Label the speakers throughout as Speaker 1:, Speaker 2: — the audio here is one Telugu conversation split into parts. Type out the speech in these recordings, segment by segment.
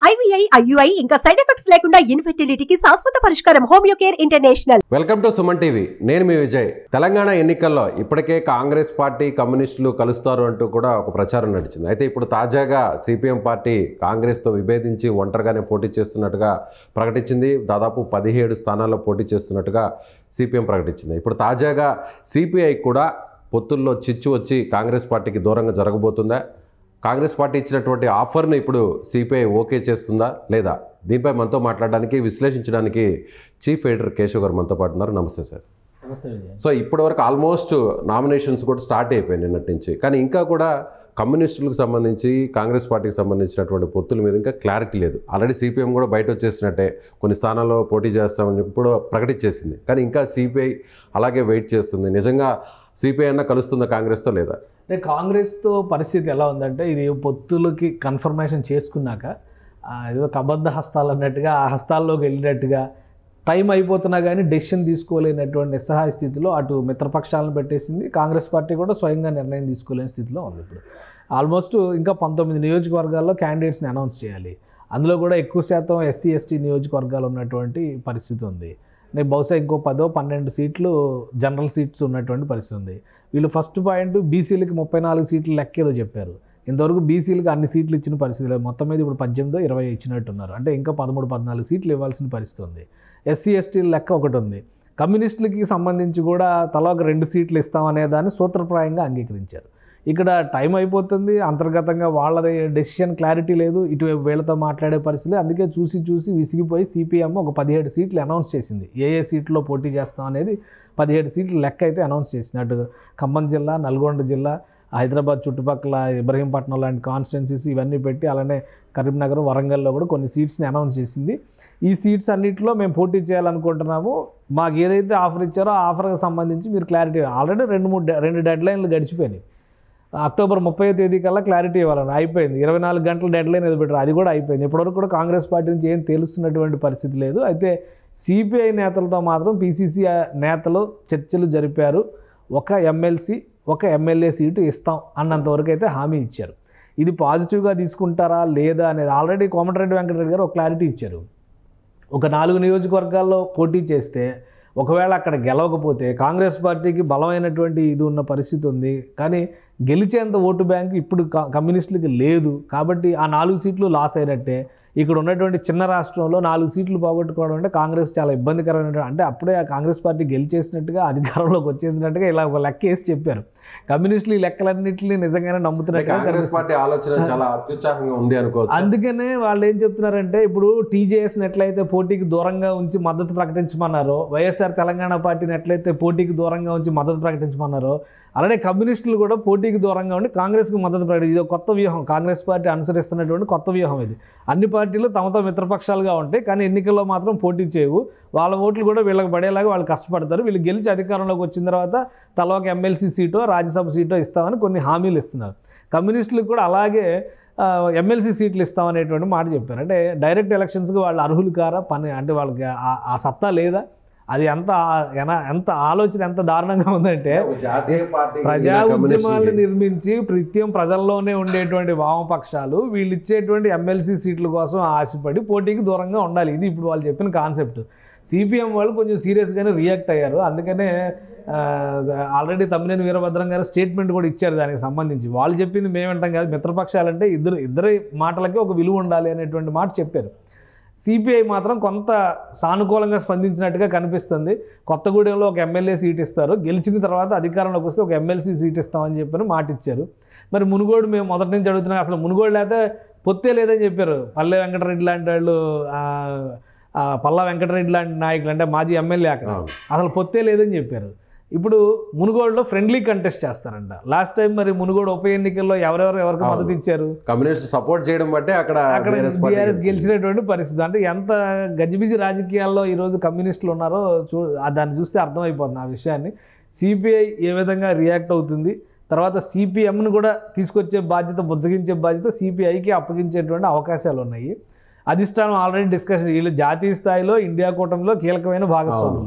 Speaker 1: ఐవీఐ ఐయుఐ ఇంకా సైడ్ ఎఫెక్ట్స్ లేకుండా ఇన్ఫెర్టిలిటీకి శాశ్వత పరిష్కారం homeo care international
Speaker 2: welcome to Suman TV నేను మీ విజయ్ తెలంగాణ ఎన్నికల్లో ఇప్పటికే కాంగ్రెస్ పార్టీ కమ్యూనిస్టులు కలుస్తారు అంటూ కూడా ఒక ప్రచారం నడిచింది అయితే ఇప్పుడు తాజాగా సిపిఎం పార్టీ కాంగ్రెస్తో విభేదించి ఒంటరిగానే పోటీ చేస్తున్నట్టుగా ప్రకటించింది దాదాపు పదిహేడు స్థానాల్లో పోటీ చేస్తున్నట్టుగా సిపిఎం ప్రకటించింది ఇప్పుడు తాజాగా సిపిఐ కూడా పొత్తుల్లో చిచ్చు వచ్చి కాంగ్రెస్ పార్టీకి దూరంగా జరగబోతుందా కాంగ్రెస్ పార్టీ ఇచ్చినటువంటి ఆఫర్ను ఇప్పుడు సిపిఐ ఓకే చేస్తుందా లేదా దీనిపై మనతో మాట్లాడడానికి విశ్లేషించడానికి చీఫ్ ఎడిటర్ కేశవ్ గారు మనతో పాటు ఉన్నారు నమస్తే సార్
Speaker 3: నమస్తే విజయ్
Speaker 2: సో ఇప్పటివరకు ఆల్మోస్ట్ నామినేషన్స్ కూడా స్టార్ట్ అయిపోయాయి నిన్నటి నుంచి కానీ ఇంకా కూడా కమ్యూనిస్టులకు సంబంధించి కాంగ్రెస్ పార్టీకి సంబంధించినటువంటి పొత్తుల మీద ఇంకా క్లారిటీ లేదు ఆల్రెడీ సిపిఎం కూడా బయట వచ్చేసినట్టే కొన్ని స్థానాల్లో పోటీ చేస్తామని చెప్పి కూడా ప్రకటించేసింది కానీ ఇంకా సిపిఐ అలాగే వెయిట్ చేస్తుంది నిజంగా సిపిఐ అన్న కలుస్తుందా కాంగ్రెస్తో లేదా
Speaker 3: అంటే కాంగ్రెస్తో పరిస్థితి ఎలా ఉందంటే ఇది పొత్తులకి కన్ఫర్మేషన్ చేసుకున్నాక ఆ, ఏదో కబద్ధ హస్తాలు అన్నట్టుగా ఆ హస్తాల్లోకి వెళ్ళినట్టుగా టైం అయిపోతున్నా కానీ డెసిషన్ తీసుకోలేనటువంటి నిస్సహాయ స్థితిలో అటు మిత్రపక్షాలను పెట్టేసింది కాంగ్రెస్ పార్టీ కూడా స్వయంగా నిర్ణయం తీసుకోలేని స్థితిలో ఉంది ఇప్పుడు ఆల్మోస్ట్ ఇంకా పంతొమ్మిది నియోజకవర్గాల్లో క్యాండిడేట్స్ని అనౌన్స్ చేయాలి అందులో కూడా ఎక్కువ శాతం ఎస్సీ ఎస్టీ నియోజకవర్గాలు ఉన్నటువంటి పరిస్థితి ఉంది నేను బహుశా ఇంకో పదో పన్నెండు సీట్లు జనరల్ సీట్స్ ఉన్నటువంటి పరిస్థితి ఉంది వీళ్ళు ఫస్ట్ పాయింట్ బీసీలకి ముప్పై నాలుగు సీట్లు లెక్కేదో చెప్పారు ఇంతవరకు బీసీలకు అన్ని సీట్లు ఇచ్చిన పరిస్థితి లేదు మొత్తం మీద ఇప్పుడు పద్దెనిమిదో ఇరవై ఇచ్చినట్టున్నారు అంటే ఇంకా పదమూడు పద్నాలుగు సీట్లు ఇవ్వాల్సిన పరిస్థితి ఉంది ఎస్సీ ఎస్టీల లెక్క ఒకటి ఉంది కమ్యూనిస్టులకి సంబంధించి కూడా తలా ఒక రెండు సీట్లు ఇస్తామనే దాన్ని సూత్రప్రాయంగా అంగీకరించారు ఇక్కడ టైం అయిపోతుంది అంతర్గతంగా వాళ్ళది డెసిషన్ క్లారిటీ లేదు ఇటువైపు వీళ్ళతో మాట్లాడే పరిస్థితి అందుకే చూసి చూసి విసిగిపోయి సిపిఎం ఒక పదిహేడు సీట్లు అనౌన్స్ చేసింది ఏ ఏ సీట్లో పోటీ చేస్తాం అనేది పదిహేడు సీట్లు లెక్క అయితే అనౌన్స్ చేసింది అటు ఖమ్మం జిల్లా నల్గొండ జిల్లా హైదరాబాద్ చుట్టుపక్కల ఇబ్రహీంపట్నం లాంటి కాన్స్టిట్యున్సీస్ ఇవన్నీ పెట్టి అలానే కరీంనగర్ వరంగల్లో కూడా కొన్ని సీట్స్ని అనౌన్స్ చేసింది ఈ సీట్స్ అన్నింటిలో మేము పోటీ చేయాలనుకుంటున్నాము మాకు ఏదైతే ఆఫర్ ఇచ్చారో ఆ ఆఫర్కి సంబంధించి మీరు క్లారిటీ ఆల్రెడీ రెండు మూడు de- రెండు డెడ్ లైన్లు గడిచిపోయినాయి అక్టోబర్ ముప్పై తేదీ కల్లా క్లారిటీ ఇవ్వాలని అయిపోయింది ఇరవై నాలుగు గంటల డెడ్ లైన్ ఏదో పెట్టారు అది కూడా అయిపోయింది ఇప్పటివరకు కూడా కాంగ్రెస్ పార్టీ నుంచి ఏం తెలుస్తున్నటువంటి పరిస్థితి లేదు అయితే సిపిఐ నేతలతో మాత్రం పిసిసి నేతలు చర్చలు జరిపారు ఒక ఎమ్మెల్సీ ఒక ఎమ్మెల్యే సీటు ఇస్తాం అన్నంతవరకు అయితే హామీ ఇచ్చారు ఇది పాజిటివ్గా తీసుకుంటారా లేదా అనేది ఆల్రెడీ కోమటిరెడ్డి వెంకటరెడ్డి గారు ఒక క్లారిటీ ఇచ్చారు ఒక నాలుగు నియోజకవర్గాల్లో పోటీ చేస్తే ఒకవేళ అక్కడ గెలవకపోతే కాంగ్రెస్ పార్టీకి బలమైనటువంటి ఇది ఉన్న పరిస్థితి ఉంది కానీ గెలిచేంత ఓటు బ్యాంక్ ఇప్పుడు క- కమ్యూనిస్టులకి లేదు కాబట్టి ఆ నాలుగు సీట్లు లాస్ అయినట్టే ఇక్కడ ఉన్నటువంటి చిన్న రాష్ట్రంలో నాలుగు సీట్లు పోగొట్టుకోవడం అంటే కాంగ్రెస్ చాలా ఇబ్బందికరమైన అంటే అప్పుడే ఆ కాంగ్రెస్ పార్టీ గెలిచేసినట్టుగా అధికారంలోకి వచ్చేసినట్టుగా ఇలా ఒక లెక్క వేసి చెప్పారు కమ్యూనిస్టులు ఈ లెక్కలన్నింటినీ నిజంగానే నమ్ముతున్నట్టుగా
Speaker 2: కాంగ్రెస్
Speaker 3: కనిపిస్తుంది.
Speaker 2: పార్టీ ఆలోచన చాలా అత్యుత్సాహంగా ఉంది అనుకోవచ్చు
Speaker 3: అందుకనే వాళ్ళు ఏం చెప్తున్నారంటే ఇప్పుడు టీజేఎస్ని ఎట్లయితే పోటీకి దూరంగా ఉంచి మద్దతు ప్రకటించమన్నారో వైఎస్ఆర్ తెలంగాణ పార్టీని ఎట్లయితే పోటీకి దూరంగా ఉంచి మద్దతు ప్రకటించమన్నారో అలానే కమ్యూనిస్టులు కూడా పోటీకి దూరంగా ఉండి కాంగ్రెస్కి మద్దతు ప్రకటి ఇది ఒక కొత్త వ్యూహం కాంగ్రెస్ పార్టీ అనుసరిస్తున్నటువంటి కొత్త వ్యూహం ఇది అన్ని పార్టీలు తమతో మిత్రపక్షాలుగా ఉంటాయి కానీ ఎన్నికల్లో మాత్రం పోటీ చేయవు వాళ్ళ ఓట్లు కూడా వీళ్ళకి పడేలాగా వాళ్ళు కష్టపడతారు వీళ్ళు గెలిచి అధికారంలోకి వచ్చిన తర్వాత తల ఒక ఎమ్మెల్సీ సీటో రాజ్యసభ సీటో ఇస్తామని కొన్ని హామీలు ఇస్తున్నారు కమ్యూనిస్టులకు కూడా అలాగే ఎమ్మెల్సీ సీట్లు ఇస్తామనేటువంటి మాట చెప్పారు అంటే డైరెక్ట్ ఎలక్షన్స్కి వాళ్ళు అర్హులు కారా పని అంటే వాళ్ళకి ఆ- ఆ సత్తా లేదా అది ఎంత ఎన- ఎంత ఆలోచన ఎంత దారుణంగా ఉందంటే
Speaker 2: ఒక జాతీయ పార్టీ
Speaker 3: ప్రజా ఉద్యమాలను నిర్మించి నిత్యం ప్రజల్లోనే ఉండేటువంటి వామపక్షాలు వీళ్ళు ఇచ్చేటువంటి ఎమ్మెల్సీ సీట్ల కోసం ఆశపడి పోటీకి దూరంగా ఉండాలి ఇది ఇప్పుడు వాళ్ళు చెప్పిన కాన్సెప్ట్ సిపిఎం వాళ్ళు కొంచెం సీరియస్గానే రియాక్ట్ అయ్యారు అందుకనే ఆల్రెడీ తమ్మినేని వీరభద్రం గారు స్టేట్మెంట్ కూడా ఇచ్చారు దానికి సంబంధించి వాళ్ళు చెప్పింది మేమంటాం కాదు మిత్రపక్షాలంటే ఇద్దరు ఇద్దరి మాటలకి ఒక విలువ ఉండాలి అనేటువంటి మాట చెప్పారు సిపిఐ మాత్రం కొంత సానుకూలంగా స్పందించినట్టుగా కనిపిస్తుంది కొత్తగూడెంలో ఒక ఎమ్మెల్యే సీట్ ఇస్తారు గెలిచిన తర్వాత అధికారంలోకి వస్తే ఒక ఎమ్మెల్సీ సీట్ ఇస్తామని చెప్పని మాట ఇచ్చారు మరి మునుగోడు మేము మొదటి నుంచి అడుగుతున్నాం అసలు మునుగోడు లేకపోతే పొత్తే లేదని చెప్పారు పల్లె వెంకటరెడ్డి లాంటి వాళ్ళు ఆ, ఆ, పల్లా వెంకటరెడ్డి లాంటి నాయకులు అంటే మాజీ ఎమ్మెల్యే అక్కడ
Speaker 2: అవును.
Speaker 3: అసలు పొత్తే లేదని చెప్పారు ఇప్పుడు మునుగోడులో ఫ్రెండ్లీ కంటెస్ట్ చేస్తారంట లాస్ట్ టైం మరి మునుగోడు ఉప ఎన్నికల్లో ఎవరెవరు ఎవరికి
Speaker 2: అవును.
Speaker 3: మద్దతు ఇచ్చారు
Speaker 2: కమ్యూనిస్ట్ సపోర్ట్ చేయడం బట్టే అక్కడ
Speaker 3: అక్కడ
Speaker 2: BRS పార్టీ
Speaker 3: బీఆర్ఎస్
Speaker 2: గెలిచింది.
Speaker 3: గెలిచినటువంటి పరిస్థితి అంటే ఎంత గజిబిజి రాజకీయాల్లో ఈరోజు కమ్యూనిస్టులు ఉన్నారో చూ ఆ దాన్ని చూస్తే అర్థమైపోతుంది ఆ విషయాన్ని సిపిఐ ఏ విధంగా రియాక్ట్ అవుతుంది తర్వాత సిపిఎంను కూడా తీసుకొచ్చే బాధ్యత బుజ్జగించే బాధ్యత సిపిఐకి అప్పగించేటువంటి అవకాశాలు ఉన్నాయి అధిష్టానం ఆల్రెడీ డిస్కషన్ వీళ్ళు జాతీయ స్థాయిలో ఇండియా కూటమిలో కీలకమైన భాగస్వాములు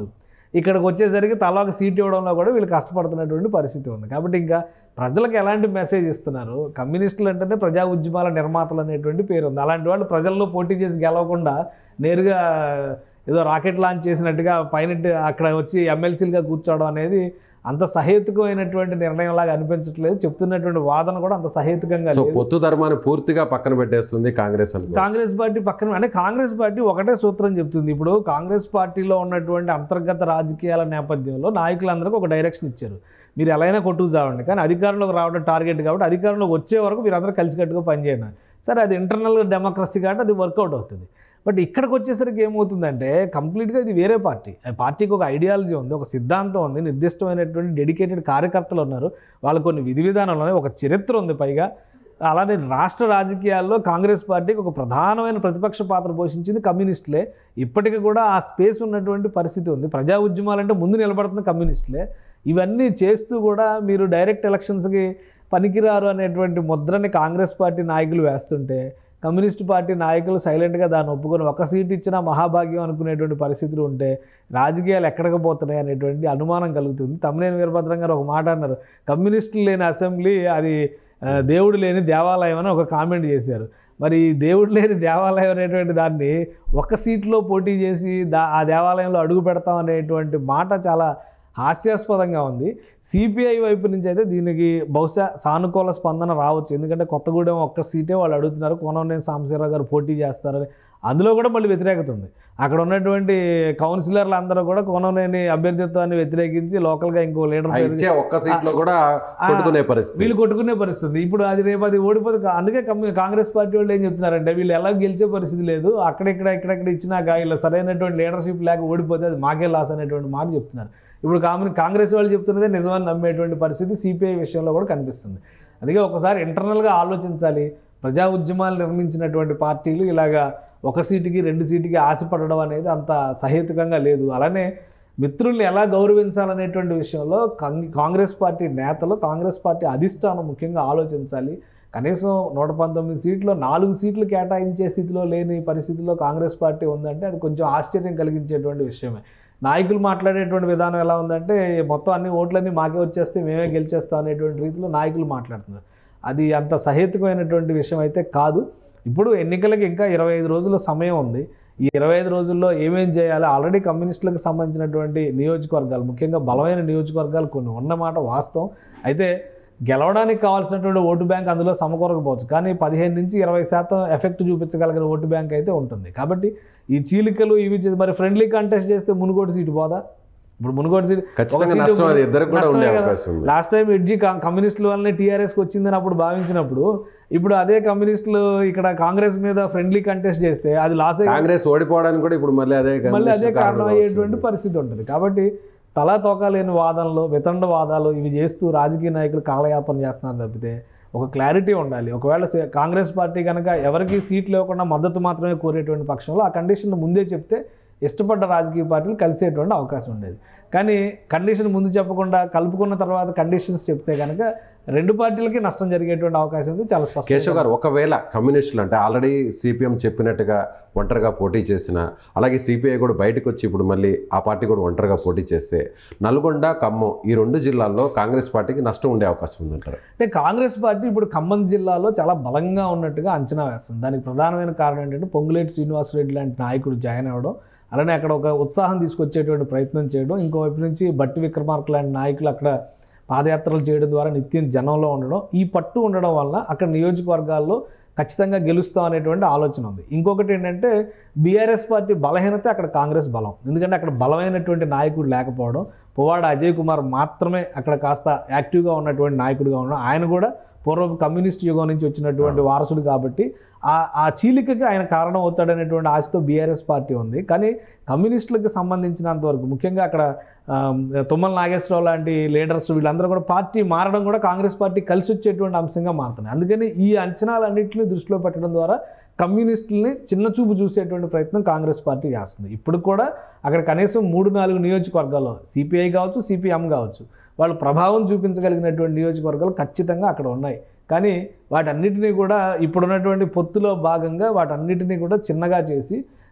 Speaker 3: ఇక్కడికి వచ్చేసరికి తలా ఒక సీట్ ఇవ్వడంలో కూడా వీళ్ళు కష్టపడుతున్నటువంటి పరిస్థితి ఉంది కాబట్టి ఇంకా ప్రజలకు ఎలాంటి మెసేజ్ ఇస్తున్నారు కమ్యూనిస్టులు అంటేనే ప్రజా ఉద్యమాల నిర్మాతలు అనేటువంటి పేరు ఉంది అలాంటి వాళ్ళు ప్రజల్లో పోటీ చేసి గెలవకుండా నేరుగా ఏదో రాకెట్ లాంచ్ చేసినట్టుగా పైన అక్కడ వచ్చి ఎమ్మెల్సీలుగా కూర్చోవడం అనేది అంత సహేతుకమైనటువంటి నిర్ణయం లాగా అనిపించట్లేదు చెప్తున్నటువంటి వాదన కూడా అంత సహేతుకంగా
Speaker 2: సో
Speaker 3: లేదు
Speaker 2: పొత్తు ధర్మాన్ని పూర్తిగా పక్కన పెట్టేస్తుంది కాంగ్రెస్ అనుకో
Speaker 3: కాంగ్రెస్ పార్టీ పక్కన అంటే కాంగ్రెస్ పార్టీ ఒకటే సూత్రం చెప్తుంది ఇప్పుడు కాంగ్రెస్ పార్టీలో ఉన్నటువంటి అంతర్గత రాజకీయాల నేపథ్యంలో నాయకులందరికీ ఒక డైరెక్షన్ ఇచ్చారు మీరు ఎలా అయినా కొట్టుకు చావండి కానీ అధికారంలోకి రావడం టార్గెట్ కాబట్టి అధికారంలోకి వచ్చే వరకు మీరు అందరూ కలిసికట్టుగా పనిచేయండి సరే అది ఇంటర్నల్ డెమోక్రసీ కాబట్టి అది వర్కౌట్ అవుతుంది బట్ ఇక్కడికి వచ్చేసరికి ఏమవుతుందంటే కంప్లీట్గా ఇది వేరే పార్టీ ఆ పార్టీకి ఒక ఐడియాలజీ ఉంది ఒక సిద్ధాంతం ఉంది నిర్దిష్టమైనటువంటి డెడికేటెడ్ కార్యకర్తలు ఉన్నారు వాళ్ళకు కొన్ని విధి విధానాలు ఉన్నాయి ఒక చరిత్ర ఉంది పైగా అలానే రాష్ట్ర రాజకీయాల్లో కాంగ్రెస్ పార్టీకి ఒక ప్రధానమైన ప్రతిపక్ష పాత్ర పోషించింది కమ్యూనిస్టులే ఇప్పటికీ కూడా ఆ స్పేస్ ఉన్నటువంటి పరిస్థితి ఉంది ప్రజా ఉద్యమాలంటే ముందు నిలబడుతున్న కమ్యూనిస్టులే ఇవన్నీ చేస్తూ కూడా మీరు డైరెక్ట్ ఎలక్షన్స్కి పనికిరారు అనేటువంటి ముద్రని కాంగ్రెస్ పార్టీ నాయకులు వేస్తుంటే కమ్యూనిస్ట్ పార్టీ నాయకులు సైలెంట్గా దాన్ని ఒప్పుకొని ఒక సీట్ ఇచ్చినా మహాభాగ్యం అనుకునేటువంటి పరిస్థితులు ఉంటే రాజకీయాలు ఎక్కడికి పోతున్నాయి అనేటువంటి అనుమానం కలుగుతుంది తమ్మినేని వీరభద్రం గారు ఒక మాట అన్నారు కమ్యూనిస్టులు లేని అసెంబ్లీ అది ఆ, దేవుడు లేని దేవాలయం అని ఒక కామెంట్ చేశారు మరి ఈ దేవుడు లేని దేవాలయం అనేటువంటి దాన్ని ఒక సీట్లో పోటీ చేసి దా ఆ దేవాలయంలో అడుగు పెడతాం అనేటువంటి మాట చాలా హాస్యాస్పదంగా ఉంది సిపిఐ వైపు నుంచి అయితే దీనికి బహుశా సానుకూల స్పందన రావచ్చు ఎందుకంటే కొత్తగూడెం ఒక్క సీటే వాళ్ళు అడుగుతున్నారు కోనవనేని సాంబశివరావు గారు పోటీ చేస్తారని అందులో కూడా మళ్ళీ వ్యతిరేకత ఉంది అక్కడ ఉన్నటువంటి కౌన్సిలర్లు అందరూ కూడా కోనవనేని అభ్యర్థిత్వాన్ని వ్యతిరేకించి లోకల్గా ఇంకో లీడర్
Speaker 2: ఆ ఇచ్చే ఒక్క సీట్ లో కూడా కొట్టుకునే పరిస్థితి
Speaker 3: వీళ్ళు కొట్టుకునే పరిస్థితి ఇప్పుడు అది రేపు అది ఓడిపోతే కా- అందుకే కమ్యూ- కాంగ్రెస్ పార్టీ వాళ్ళు ఏం చెప్తున్నారంటే వీళ్ళు ఎలా గెలిచే పరిస్థితి లేదు అక్కడిక్కడ ఇక్కడెక్కడ ఇచ్చినాక వీళ్ళు సరైనటువంటి లీడర్షిప్ లేక ఓడిపోతే అది మాకే లాస్ అనేటువంటి మాట చెప్తున్నారు ఇప్పుడు కాంగ్రెస్ కాంగ్రెస్ వాళ్ళు చెప్తున్నదే నిజమని నమ్మేటువంటి పరిస్థితి సిపిఐ విషయంలో కూడా కనిపిస్తుంది అందుకే ఒకసారి ఇంటర్నల్గా ఆలోచించాలి ప్రజా ఉద్యమాలు నిర్మించినటువంటి పార్టీలు ఇలాగా ఒక సీటుకి రెండు సీటుకి ఆశపడడం అనేది అంత సహేతుకంగా లేదు అలానే మిత్రుల్ని ఎలా గౌరవించాలనేటువంటి విషయంలో కాంగ్- కాంగ్రెస్ పార్టీ నేతలు కాంగ్రెస్ పార్టీ అధిష్టానం ముఖ్యంగా ఆలోచించాలి కనీసం నూట పంతొమ్మిది సీట్లు నాలుగు సీట్లు కేటాయించే స్థితిలో లేని పరిస్థితిలో కాంగ్రెస్ పార్టీ ఉందంటే అది కొంచెం ఆశ్చర్యం కలిగించేటువంటి విషయమే నాయకులు మాట్లాడేటువంటి విధానం ఎలా ఉందంటే మొత్తం అన్ని ఓట్లన్నీ మాకే వచ్చేస్తే మేమే గెలిచేస్తాం అనేటువంటి రీతిలో నాయకులు మాట్లాడుతున్నారు అది అంత సహేతుకమైనటువంటి విషయం అయితే కాదు ఇప్పుడు ఎన్నికలకి ఇంకా ఇరవై ఐదు రోజుల సమయం ఉంది ఈ ఇరవై ఐదు రోజుల్లో ఏమేం చేయాలి ఆల్రెడీ కమ్యూనిస్టులకు సంబంధించినటువంటి నియోజకవర్గాలు ముఖ్యంగా బలమైన నియోజకవర్గాలు కొన్ని ఉన్నమాట వాస్తవం అయితే గెలవడానికి కావాల్సినటువంటి ఓటు బ్యాంక్ అందులో సమకూరకపోవచ్చు కానీ పదిహేను నుంచి ఇరవై శాతం ఎఫెక్ట్ చూపించగలిగిన ఓటు బ్యాంక్ అయితే ఉంటుంది కాబట్టి ఈ చీలికలు ఇవి చేసి- మరి ఫ్రెండ్లీ కంటెస్ట్ చేస్తే మునుగోడు సీటు పోదా ఇప్పుడు మునుగోడు సీటు
Speaker 2: ఖచ్చితంగా
Speaker 3: ఒక సీటు
Speaker 2: నష్టం అది ఇద్దరికి కూడా ఉండే
Speaker 3: నష్టమే కదా.
Speaker 2: అవకాశం ఉంది
Speaker 3: లాస్ట్ టైం ఎడ్జి కా- కమ్యూనిస్టుల వల్లనే టీఆర్ఎస్కి వచ్చిందని అప్పుడు భావించినప్పుడు ఇప్పుడు అదే కమ్యూనిస్టులు ఇక్కడ కాంగ్రెస్ మీద ఫ్రెండ్లీ కంటెస్ట్ చేస్తే అది లాస్
Speaker 2: కాంగ్రెస్ ఓడిపోవడానికి కూడా ఇప్పుడు మళ్ళీ అదే
Speaker 3: మళ్ళీ అదే
Speaker 2: కారణం
Speaker 3: కారణం
Speaker 2: కావచ్చు.
Speaker 3: అయ్యేటువంటి పరిస్థితి ఉంటుంది కాబట్టి తలా తోక లేని వాదనలు వితండ వాదాలు ఇవి చేస్తూ రాజకీయ నాయకులు కాలయాపన చేస్తున్నారు తప్పితే ఒక క్లారిటీ ఉండాలి ఒకవేళ సే- కాంగ్రెస్ పార్టీ కనుక ఎవరికి సీట్లు ఇవ్వకుండా మద్దతు మాత్రమే కోరేటువంటి పక్షంలో ఆ కండిషన్ ముందే చెప్తే ఇష్టపడ్డ రాజకీయ పార్టీలు కలిసేటువంటి అవకాశం ఉండేది కానీ కండిషన్ ముందు చెప్పకుండా కలుపుకున్న తర్వాత కండిషన్స్ చెప్తే కనుక రెండు పార్టీలకి నష్టం జరిగేటువంటి అవకాశం ఉంది చాలా స్పష్టం
Speaker 2: కేశవ్ గారు ఒకవేళ కమ్యూనిస్టులు అంటే ఆల్రెడీ సిపిఎం చెప్పినట్టుగా ఒంటరిగా పోటీ చేసిన అలాగే సిపిఐ కూడా బయటకు వచ్చి ఇప్పుడు మళ్ళీ ఆ పార్టీ కూడా ఒంటరిగా పోటీ చేస్తే నల్గొండ ఖమ్మం ఈ రెండు జిల్లాల్లో కాంగ్రెస్ పార్టీకి నష్టం ఉండే అవకాశం ఉందంటారు
Speaker 3: అంటే కాంగ్రెస్ పార్టీ ఇప్పుడు ఖమ్మం జిల్లాలో చాలా బలంగా ఉన్నట్టుగా అంచనా వేస్తుంది దానికి ప్రధానమైన కారణం ఏంటంటే పొంగులేటి శ్రీనివాసరెడ్డి లాంటి నాయకుడు జాయిన్ అవ్వడం అలానే అక్కడ ఒక ఉత్సాహం తీసుకొచ్చేటువంటి ప్రయత్నం చేయడం ఇంకోవైపు నుంచి బట్టి విక్రమార్క లాంటి నాయకులు అక్కడ పాదయాత్రలు చేయడం ద్వారా నిత్యం జనంలో ఉండడం ఈ పట్టు ఉండడం వల్ల అక్కడ నియోజకవర్గాల్లో ఖచ్చితంగా గెలుస్తాం అనేటువంటి ఆలోచన ఉంది ఇంకొకటి ఏంటంటే బీఆర్ఎస్ పార్టీ బలహీనత అక్కడ కాంగ్రెస్ బలం ఎందుకంటే అక్కడ బలమైనటువంటి నాయకుడు లేకపోవడం పువ్వాడ అజయ్ కుమార్ మాత్రమే అక్కడ కాస్త యాక్టివ్గా ఉన్నటువంటి నాయకుడిగా ఉండడం ఆయన కూడా పూర్వం కమ్యూనిస్ట్ యుగం నుంచి వచ్చినటువంటి వారసుడు కాబట్టి ఆ ఆ చీలికకి ఆయన కారణం అవుతాడనేటువంటి ఆశతో బీఆర్ఎస్ పార్టీ ఉంది కానీ కమ్యూనిస్టులకు సంబంధించినంత వరకు ముఖ్యంగా అక్కడ ఆమ్, తుమ్మల నాగేశ్వరరావు లాంటి లీడర్స్ వీళ్ళందరూ కూడా పార్టీ మారడం కూడా కాంగ్రెస్ పార్టీ కలిసి వచ్చేటువంటి అంశంగా మారుతున్నాయి అందుకని ఈ అంచనాలన్నింటినీ దృష్టిలో పెట్టడం ద్వారా కమ్యూనిస్టుల్ని చిన్న చూపు చూసేటువంటి ప్రయత్నం కాంగ్రెస్ పార్టీ చేస్తుంది ఇప్పుడు కూడా అక్కడ కనీసం మూడు నాలుగు నియోజకవర్గాల్లో సిపిఐ కావచ్చు సిపిఎం కావచ్చు వాళ్ళు ప్రభావం చూపించగలిగినటువంటి నియోజకవర్గాలు ఖచ్చితంగా అక్కడ ఉన్నాయి కానీ వాటన్నిటినీ కూడా ఇప్పుడున్నటువంటి పొత్తులో భాగంగా వాటన్నిటినీ కూడా చిన్నగా చేసి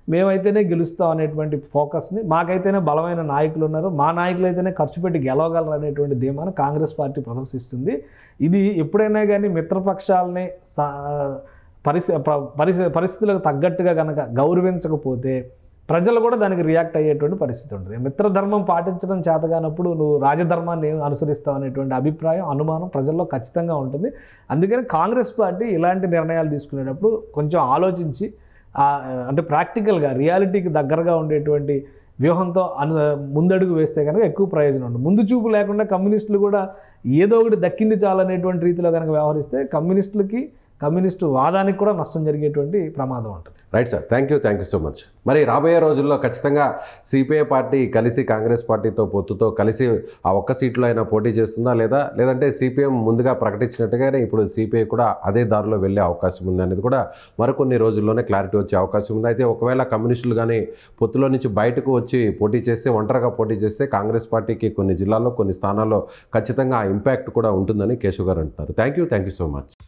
Speaker 3: మేమైతేనే గెలుస్తాం అనేటువంటి ఫోకస్ని మాకైతేనే బలమైన నాయకులు ఉన్నారు మా నాయకులు అయితేనే ఖర్చు పెట్టి గెలవగలరు అనేటువంటి ధీమాను కాంగ్రెస్ పార్టీ ప్రదర్శిస్తుంది ఇది ఎప్పుడైనా కానీ మిత్రపక్షాలని సా పరిస్థితి పరిస్థితి పరిస్థితులకు తగ్గట్టుగా కనుక గౌరవించకపోతే ప్రజలు కూడా దానికి రియాక్ట్ అయ్యేటువంటి పరిస్థితి ఉంటుంది మిత్రధర్మం పాటించడం చేతగానప్పుడు నువ్వు రాజధర్మాన్ని ఏం అనుసరిస్తావు అనేటువంటి అభిప్రాయం అనుమానం ప్రజల్లో ఖచ్చితంగా ఉంటుంది అందుకని కాంగ్రెస్ పార్టీ ఇలాంటి నిర్ణయాలు తీసుకునేటప్పుడు కొంచెం ఆలోచించి ఆ, అంటే ప్రాక్టికల్గా రియాలిటీకి దగ్గరగా ఉండేటువంటి వ్యూహంతో అను ముందడుగు వేస్తే కనుక ఎక్కువ ప్రయోజనం ఉంటుంది ముందు చూపు లేకుండా కమ్యూనిస్టులు కూడా ఏదో ఒకటి దక్కింది చాలనేటువంటి రీతిలో కనుక వ్యవహరిస్తే కమ్యూనిస్టులకి కమ్యూనిస్టు వాదానికి కూడా నష్టం జరిగేటువంటి ప్రమాదం ఉంటుంది
Speaker 2: right sir thank you thank you so much మరి రాబోయే రోజుల్లో ఖచ్చితంగా సిపిఐ పార్టీ కలిసి కాంగ్రెస్ పార్టీతో పొత్తుతో కలిసి ఆ ఒక్క సీట్లో అయినా పోటీ చేస్తుందా లేదా లేదంటే సిపిఎం ముందుగా ప్రకటించినట్టుగానే ఇప్పుడు సిపిఐ కూడా అదే దారిలో వెళ్ళే అవకాశం ఉంది అనేది కూడా మరికొన్ని రోజుల్లోనే క్లారిటీ వచ్చే అవకాశం ఉంది అయితే ఒకవేళ కమ్యూనిస్టులు కానీ పొత్తులో నుంచి బయటకు వచ్చి పోటీ చేస్తే ఒంటరిగా పోటీ చేస్తే కాంగ్రెస్ పార్టీకి కొన్ని జిల్లాల్లో కొన్ని స్థానాల్లో ఖచ్చితంగా ఆ ఇంపాక్ట్ కూడా ఉంటుందని కేశవ్ గారు అంటున్నారు thank you thank you so much